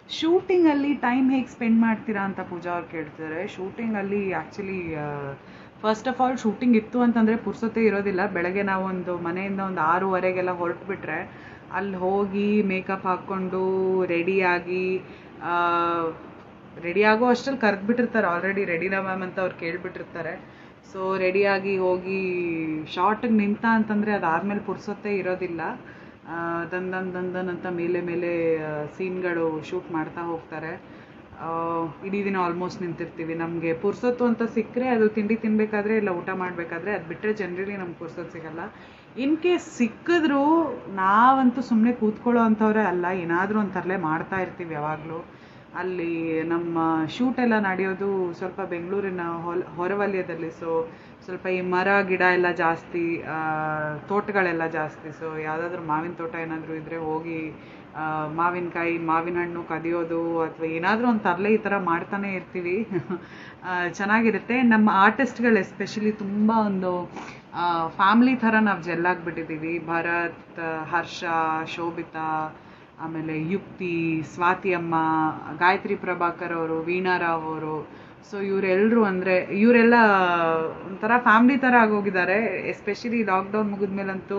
ಶೂಟಿಂಗಲ್ಲಿ time ಹೇಗೆ spend ಮಾಡ್ತೀರಾ ಅಂತ ಪೂಜಾ ಅವ್ರು ಕೇಳ್ತಾರೆ ಶೂಟಿಂಗಲ್ಲಿ actually first of all shooting ಇತ್ತು ಅಂತಂದರೆ ಪುರ್ಸೊತ್ತೆ ಇರೋದಿಲ್ಲ ಬೆಳಗ್ಗೆ ನಾವು ಒಂದು ಮನೆಯಿಂದ ಒಂದು ಆರೂವರೆಗೆಲ್ಲ ಹೊರಟುಬಿಟ್ರೆ ಅಲ್ಲಿ ಹೋಗಿ ಮೇಕಪ್ ಹಾಕ್ಕೊಂಡು ರೆಡಿಯಾಗಿ ರೆಡಿ ಆಗೋ ಅಷ್ಟರಲ್ಲಿ ಕರೆದ್ಬಿಟ್ಟಿರ್ತಾರೆ ಆಲ್ರೆಡಿ ರೆಡಿನಾ ಮ್ಯಾಮ್ ಅಂತ ಅವ್ರು ಕೇಳ್ಬಿಟ್ಟಿರ್ತಾರೆ ಸೊ ರೆಡಿಯಾಗಿ ಹೋಗಿ ಶಾರ್ಟಿಗೆ ನಿಂತ ಅಂತಂದರೆ ಅದಾದಮೇಲೆ ಪುರ್ಸೊತ್ತೆ ಇರೋದಿಲ್ಲ ಆ, ದನ್ ದನ್ ದನ್ ದನ್ ಅಂತ ಮೇಲೆ ಮೇಲೆ ಸೀನ್ಗಳು ಶೂಟ್ ಮಾಡ್ತಾ ಹೋಗ್ತಾರೆ ಆ, ಇಡೀ ದಿನ ಆಲ್ಮೋಸ್ಟ್ ನಿಂತಿರ್ತೀವಿ ನಮಗೆ ಪುರ್ಸೊತ್ತು ಅಂತ ಸಿಕ್ಕರೆ ಅದು ತಿಂಡಿ ತಿನ್ನಬೇಕಾದ್ರೆ ಇಲ್ಲ ಊಟ ಮಾಡಬೇಕಾದ್ರೆ ಅದು ಬಿಟ್ಟರೆ ಜನರಲಿ ನಮ್ಗೆ ಪುರ್ಸೊತ್ತು ಸಿಗಲ್ಲ ಇನ್ ಕೇಸ್ ಸಿಕ್ಕಿದ್ರೂ ನಾವಂತೂ ಸುಮ್ಮನೆ ಕೂತ್ಕೊಳ್ಳೋ ಅಂಥವ್ರೆ ಅಲ್ಲ ಏನಾದರೂ ಒಂದು ತರಲೆ ಮಾಡ್ತಾ ಇರ್ತೀವಿ ಯಾವಾಗಲೂ ಅಲ್ಲಿ ನಮ್ಮ ಶೂಟ್ ಎಲ್ಲ ನಡೆಯೋದು ಸ್ವಲ್ಪ ಬೆಂಗಳೂರಿನ ಹೊಲ ಹೊರವಲಯದಲ್ಲಿ ಸೊ ಸ್ವಲ್ಪ ಈ ಮರ ಗಿಡ ಎಲ್ಲ ಜಾಸ್ತಿ ಆ, ತೋಟಗಳೆಲ್ಲ ಜಾಸ್ತಿ ಸೊ ಯಾವುದಾದ್ರೂ ಮಾವಿನ ತೋಟ ಏನಾದರೂ ಇದ್ದರೆ ಹೋಗಿ ಆ, ಮಾವಿನಕಾಯಿ ಮಾವಿನ ಹಣ್ಣು ಕದಿಯೋದು ಅಥವಾ ಏನಾದರೂ ಒಂದು ತರಲೆ ಈ ಥರ ಮಾಡ್ತಾನೆ ಇರ್ತೀವಿ ಆ, ಚೆನ್ನಾಗಿರುತ್ತೆ ನಮ್ಮ ಆರ್ಟಿಸ್ಟ್ಗಳು ಎಸ್ಪೆಷಲಿ ತುಂಬ ಒಂದು ಫ್ಯಾಮ್ಲಿ ಥರ ನಾವು ಜೆಲ್ಲಾಗ್ಬಿಟ್ಟಿದ್ದೀವಿ ಭರತ್ ಹರ್ಷ ಶೋಭಿತಾ ಆಮೇಲೆ ಯುಕ್ತಿ ಸ್ವಾತಿ ಅಮ್ಮ ಗಾಯತ್ರಿ ಪ್ರಭಾಕರ್ ಅವರು ವೀಣಾ ರಾವ್ ಅವರು ಸೊ ಇವರೆಲ್ಲರೂ ಅಂದರೆ ಇವರೆಲ್ಲ ಒಂಥರ ಫ್ಯಾಮ್ಲಿ ಥರ ಆಗೋಗಿದ್ದಾರೆ ಎಸ್ಪೆಷಲಿ ಲಾಕ್ಡೌನ್ ಮುಗಿದ್ಮೇಲಂತೂ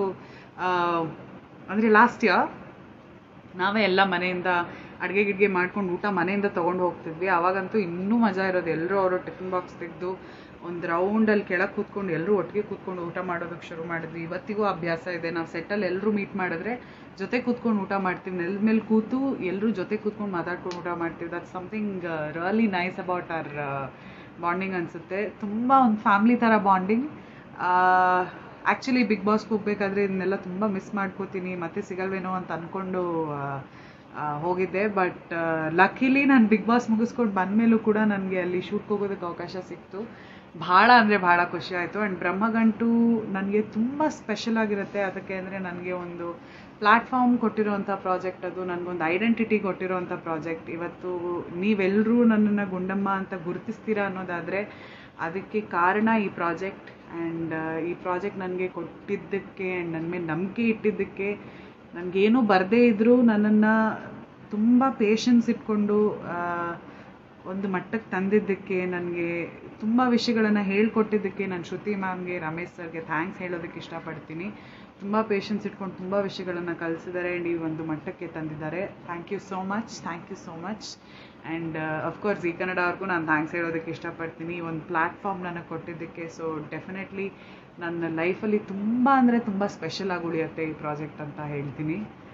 ಅಂದರೆ ಲಾಸ್ಟ್ ಇಯರ್ ನಾವೇ ಎಲ್ಲ ಮನೆಯಿಂದ ಅಡುಗೆ ಗಿಡ್ಗೆ ಮಾಡ್ಕೊಂಡು ಊಟ ಮನೆಯಿಂದ ತೊಗೊಂಡು ಹೋಗ್ತಿದ್ವಿ ಆವಾಗಂತೂ ಇನ್ನೂ ಮಜಾ ಇರೋದು ಎಲ್ಲರೂ ಅವರು ಟಿಫಿನ್ ಬಾಕ್ಸ್ ತೆಗೆದು ಒಂದು ರೌಂಡಲ್ಲಿ ಕೆಳಗೆ ಕೂತ್ಕೊಂಡು ಎಲ್ಲರೂ ಒಟ್ಟಿಗೆ ಕೂತ್ಕೊಂಡು ಊಟ ಮಾಡೋದಕ್ಕೆ ಶುರು ಮಾಡಿದ್ವಿ ಇವತ್ತಿಗೂ ಅಭ್ಯಾಸ ಇದೆ ನಾವು ಸೆಟ್ಟಲ್ಲಿ ಎಲ್ಲರೂ ಮೀಟ್ ಮಾಡಿದ್ರೆ ಜೊತೆ ಕೂತ್ಕೊಂಡು ಊಟ ಮಾಡ್ತೀವಿ ನೆಲದ ಮೇಲೆ ಕೂತು ಎಲ್ಲರೂ ಜೊತೆ ಕೂತ್ಕೊಂಡು ಮಾತಾಡ್ಕೊಂಡು ಊಟ ಮಾಡ್ತೀವಿ that something really nice about our bonding ಅನಿಸುತ್ತೆ ತುಂಬ ಒಂದು ಫ್ಯಾಮ್ಲಿ ಥರ ಬಾಂಡಿಂಗ್ ಆ್ಯಕ್ಚುಲಿ ಬಿಗ್ ಬಾಸ್ಗೆ ಹೋಗ್ಬೇಕಾದ್ರೆ ಇದನ್ನೆಲ್ಲ ತುಂಬ ಮಿಸ್ ಮಾಡ್ಕೋತೀನಿ ಮತ್ತೆ ಸಿಗಲ್ವೇನೋ ಅಂತ ಅಂದ್ಕೊಂಡು ಹೋಗಿದ್ದೆ ಬಟ್ ಲಕ್ಕಿಲಿ ನಾನು ಬಿಗ್ ಬಾಸ್ ಮುಗಿಸ್ಕೊಂಡು ಬಂದಮೇಲೂ ಕೂಡ ನನಗೆ ಅಲ್ಲಿ ಶೂಟ್ಗೆ ಹೋಗೋದಕ್ಕೆ ಅವಕಾಶ ಸಿಕ್ತು ಭಾಳ ಅಂದರೆ ಭಾಳ ಖುಷಿ ಆಯಿತು ಆ್ಯಂಡ್ ಬ್ರಹ್ಮಗಂಟು ನನಗೆ ತುಂಬ ಸ್ಪೆಷಲ್ ಆಗಿರುತ್ತೆ ಅದಕ್ಕೆ ಅಂದರೆ ನನಗೆ ಒಂದು ಪ್ಲ್ಯಾಟ್ಫಾರ್ಮ್ ಕೊಟ್ಟಿರೋವಂಥ ಪ್ರಾಜೆಕ್ಟ್ ಅದು ನನಗೊಂದು ಐಡೆಂಟಿಟಿ ಕೊಟ್ಟಿರೋವಂಥ ಪ್ರಾಜೆಕ್ಟ್ ಇವತ್ತು ನೀವೆಲ್ಲರೂ ನನ್ನನ್ನು ಗುಂಡಮ್ಮ ಅಂತ ಗುರುತಿಸ್ತೀರಾ ಅನ್ನೋದಾದರೆ ಅದಕ್ಕೆ ಕಾರಣ ಈ ಪ್ರಾಜೆಕ್ಟ್ ಆ್ಯಂಡ್ ಈ ಪ್ರಾಜೆಕ್ಟ್ ನನಗೆ ಕೊಟ್ಟಿದ್ದಕ್ಕೆ ಆ್ಯಂಡ್ ನನ್ನ ಮೇಲೆ ನಂಬಿಕೆ ಇಟ್ಟಿದ್ದಕ್ಕೆ ನನಗೇನು ಬರದೇ ಇದ್ದರೂ ನನ್ನನ್ನು ತುಂಬ ಪೇಷನ್ಸ್ ಇಟ್ಕೊಂಡು ಆ, ಒಂದು ಮಟ್ಟಕ್ಕೆ ತಂದಿದ್ದಕ್ಕೆ ನನಗೆ ತುಂಬ ವಿಷಯಗಳನ್ನು ಹೇಳ್ಕೊಟ್ಟಿದ್ದಕ್ಕೆ ನಾನು ಶ್ರುತಿ ಮ್ಯಾಮ್ಗೆ ರಮೇಶ್ ಸರ್ಗೆ ಥ್ಯಾಂಕ್ಸ್ ಹೇಳೋದಕ್ಕೆ ಇಷ್ಟಪಡ್ತೀನಿ ತುಂಬ ಪೇಷನ್ಸ್ ಇಟ್ಕೊಂಡು ತುಂಬ ವಿಷಯಗಳನ್ನು ಕಲಿಸಿದ್ದಾರೆ ಆ್ಯಂಡ್ ಈ ಒಂದು ಮಟ್ಟಕ್ಕೆ ತಂದಿದ್ದಾರೆ thank you so much thank you so much and of course ಈ ಕನ್ನಡ ಅವ್ರಿಗೂ ನಾನು ಥ್ಯಾಂಕ್ಸ್ ಹೇಳೋದಕ್ಕೆ ಇಷ್ಟಪಡ್ತೀನಿ ಒಂದು ಪ್ಲ್ಯಾಟ್ಫಾರ್ಮ್ ನನಗೆ ಕೊಟ್ಟಿದ್ದಕ್ಕೆ ಸೊ ಡೆಫಿನೆಟ್ಲಿ ನನ್ನ ಲೈಫಲ್ಲಿ ತುಂಬ ಅಂದರೆ ತುಂಬ ಸ್ಪೆಷಲ್ ಆಗಿ ಉಳಿಯುತ್ತೆ ಈ ಪ್ರಾಜೆಕ್ಟ್ ಅಂತ ಹೇಳ್ತೀನಿ